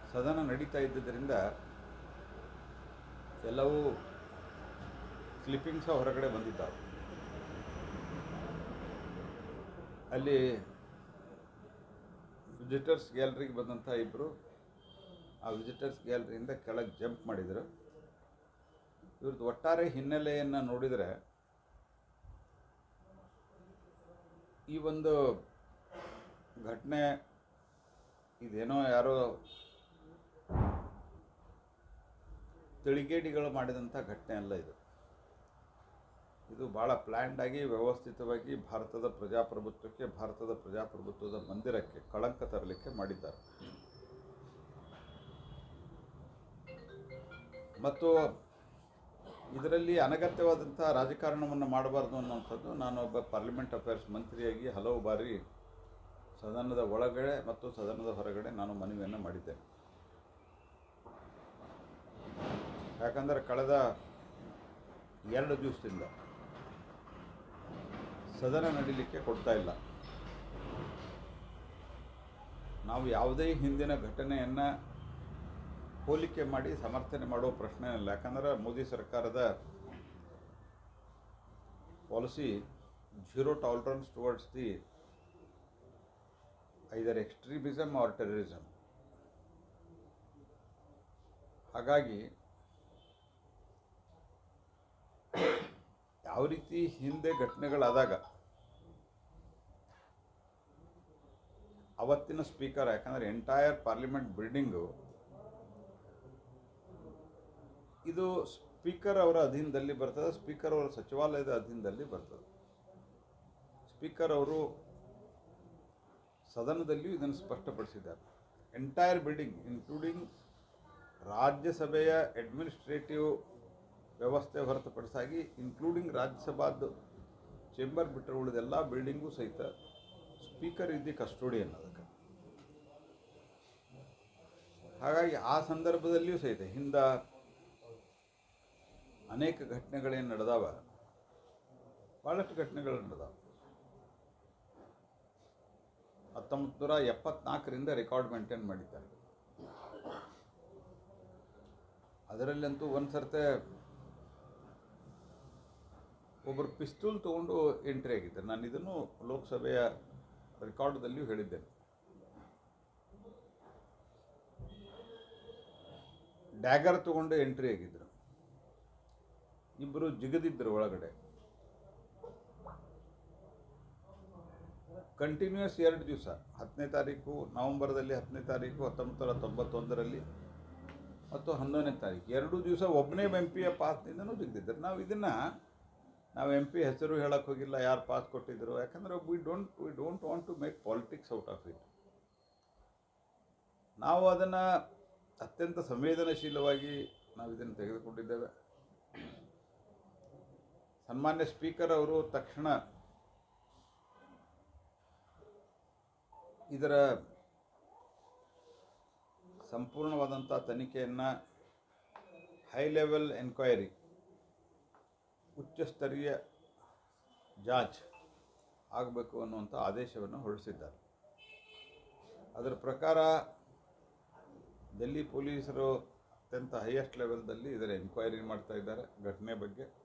ಸದನ ನಡೀತಾ ಇದ್ದುದರಿಂದ ಎಲ್ಲವೂ ಕ್ಲಿಪ್ಪಿಂಗ್ಸ ಹೊರಗಡೆ ಬಂದಿದ್ದಾವೆ ಅಲ್ಲಿ ವಿಸಿಟರ್ಸ್ ಗ್ಯಾಲರಿಗೆ ಬಂದಂಥ ಇಬ್ಬರು ಆ ವಿಸಿಟರ್ಸ್ ಗ್ಯಾಲರಿಯಿಂದ ಕೆಳಗೆ ಜಂಪ್ ಮಾಡಿದರು ಇವ್ರದ್ದು ಒಟ್ಟಾರೆ ಹಿನ್ನೆಲೆಯನ್ನು ನೋಡಿದರೆ ಈ ಒಂದು ಘಟನೆ ಇದೇನೋ ಯಾರೋ ತಿಳಿಗೇಡಿಗಳು ಮಾಡಿದಂಥ ಘಟನೆ ಅಲ್ಲ ಇದು ಇದು ಭಾಳ ಪ್ಲ್ಯಾಂಡ್ ಆಗಿ ವ್ಯವಸ್ಥಿತವಾಗಿ ಭಾರತದ ಪ್ರಜಾಪ್ರಭುತ್ವಕ್ಕೆ ಭಾರತದ ಪ್ರಜಾಪ್ರಭುತ್ವದ ಮಂದಿರಕ್ಕೆ ಕಳಂಕ ತರಲಿಕ್ಕೆ ಮಾಡಿದ್ದಾರೆ ಮತ್ತು ಇದರಲ್ಲಿ ಅನಗತ್ಯವಾದಂಥ ರಾಜಕಾರಣವನ್ನು ಮಾಡಬಾರ್ದು ಅನ್ನುವಂಥದ್ದು ನಾನೊಬ್ಬ ಪಾರ್ಲಿಮೆಂಟ್ ಅಫೇರ್ಸ್ ಮಂತ್ರಿಯಾಗಿ ಹಲವು ಬಾರಿ ಸದನದ ಒಳಗಡೆ ಮತ್ತು ಸದನದ ಹೊರಗಡೆ ನಾನು ಮನವಿಯನ್ನು ಮಾಡಿದ್ದೇನೆ ಯಾಕಂದರೆ ಕಳೆದ ಎರಡು ದಿವಸದಿಂದ ಸದನ ನಡೀಲಿಕ್ಕೆ ಕೊಡ್ತಾ ಇಲ್ಲ ನಾವು ಯಾವುದೇ ಹಿಂದಿನ ಘಟನೆಯನ್ನು ಹೋಲಿಕೆ ಮಾಡಿ ಸಮರ್ಥನೆ ಮಾಡೋ ಪ್ರಶ್ನೆ ಇಲ್ಲ ಯಾಕಂದ್ರೆ ಮೋದಿ ಸರ್ಕಾರದ policy zero tolerance towards the either extremism or terrorism ಹಾಗಾಗಿ ಯಾವ ರೀತಿ ಹಿಂದೆ ಘಟನೆಗಳಾದಾಗ ಅವತ್ತಿನ ಸ್ಪೀಕರ್ ಯಾಕಂದರೆ ಎಂಟೈರ್ ಪಾರ್ಲಿಮೆಂಟ್ ಬಿಲ್ಡಿಂಗು ಇದು ಸ್ಪೀಕರ್ ಅವರ ಅಧೀನದಲ್ಲಿ ಬರ್ತದೆ ಸ್ಪೀಕರ್ ಅವರ ಸಚಿವಾಲಯದ ಅಧೀನದಲ್ಲಿ ಬರ್ತದೆ ಸ್ಪೀಕರ್ ಅವರು ಸದನದಲ್ಲಿಯೂ ಇದನ್ನು ಸ್ಪಷ್ಟಪಡಿಸಿದ್ದಾರೆ ಎಂಟೈರ್ ಬಿಲ್ಡಿಂಗ್ ಇನ್ಕ್ಲೂಡಿಂಗ್ ರಾಜ್ಯಸಭೆಯ ಅಡ್ಮಿನಿಸ್ಟ್ರೇಟಿವ್ ವ್ಯವಸ್ಥೆ ಹೊರತುಪಡಿಸಾಗಿ ಇನ್ಕ್ಲೂಡಿಂಗ್ ರಾಜ್ಯಸಭಾದ್ದು ಚೇಂಬರ್ ಬಿಟ್ಟರೆ ಉಳಿದೆಲ್ಲ ಬಿಲ್ಡಿಂಗು ಸಹಿತ ಸ್ಪೀಕರ್ ಇದ್ದಿ ಕಸ್ಟೋಡಿಯನ್ ಅದಕ್ಕೆ ಹಾಗಾಗಿ ಆ ಸಂದರ್ಭದಲ್ಲಿಯೂ ಸಹಿತ ಹಿಂದ ಅನೇಕ ಘಟನೆಗಳೇನು ನಡೆದಾವ ಭಾಳಷ್ಟು ಘಟನೆಗಳು ನಡೆದಾವ ಹತ್ತೊಂಬತ್ತು ನೂರ ಎಪ್ಪತ್ನಾಲ್ಕರಿಂದ ರೆಕಾರ್ಡ್ ಮೇಂಟೈನ್ ಮಾಡಿದ್ದಾರೆ ಅದರಲ್ಲಂತೂ ಒಂದು ಸರ್ತೆ ಒಬ್ಬರು ಪಿಸ್ತೂಲ್ ತೊಗೊಂಡು ಎಂಟ್ರಿ ಆಗಿದ್ದಾರೆ ನಾನು ಇದನ್ನು ಲೋಕಸಭೆಯ ರೆಕಾರ್ಡ್ದಲ್ಲಿಯೂ ಹೇಳಿದ್ದೇನೆ ಡ್ಯಾಗರ್ ತಗೊಂಡು ಎಂಟ್ರಿ ಆಗಿದ್ರು ಇಬ್ಬರು ಜಿಗದಿದ್ದರು ಒಳಗಡೆ ಕಂಟಿನ್ಯೂಸ್ ಎರಡು ದಿವಸ ಹತ್ತನೇ ತಾರೀಕು ನವೆಂಬರ್ದಲ್ಲಿ ಹತ್ತನೇ ತಾರೀಕು ಹತ್ತೊಂಬತ್ತು ನೂರ ತೊಂಬತ್ತೊಂದರಲ್ಲಿ ಮತ್ತು ಹನ್ನೊಂದನೇ ತಾರೀಕು ಎರಡು ದಿವಸ ಒಬ್ಬನೇ ಎಂ ಪಿಯ ಪಾಸ್ನಿಂದನೂ ಜಿಗ್ದಿದ್ದಾರೆ ನಾವು ಇದನ್ನು ನಾವು ಎಂ ಪಿ ಹೆಸರು ಹೇಳಕ್ಕೆ ಹೋಗಿಲ್ಲ ಯಾರು ಪಾಸ್ ಕೊಟ್ಟಿದ್ರು ಯಾಕಂದರೆ we don't we don't want to make politics out of it ನಾವು ಅದನ್ನು ಅತ್ಯಂತ ಸಂವೇದನಾಶೀಲವಾಗಿ ನಾವು ಇದನ್ನು ತೆಗೆದುಕೊಂಡಿದ್ದೇವೆ ಸನ್ಮಾನ್ಯ ಸ್ಪೀಕರ್ ಅವರು ತಕ್ಷಣ ಇದರ ಸಂಪೂರ್ಣವಾದಂಥ ತನಿಖೆಯನ್ನು ಹೈ ಲೆವೆಲ್ ಎನ್ಕ್ವೈರಿ ಉಚ್ಚಸ್ತರೀಯ ಜಾಂಚ್ ಆಗಬೇಕು ಅನ್ನುವಂಥ ಆದೇಶವನ್ನು ಹೊರಡಿಸಿದ್ದಾರೆ ಅದರ ಪ್ರಕಾರ ಡೆಲ್ಲಿ ಪೊಲೀಸರು ಅತ್ಯಂತ ಹೈಯೆಸ್ಟ್ ಲೆವೆಲ್ದಲ್ಲಿ ಇದರ ಎನ್ಕ್ವೈರಿ ಮಾಡ್ತಾ ಇದ್ದಾರೆ ಘಟನೆ ಬಗ್ಗೆ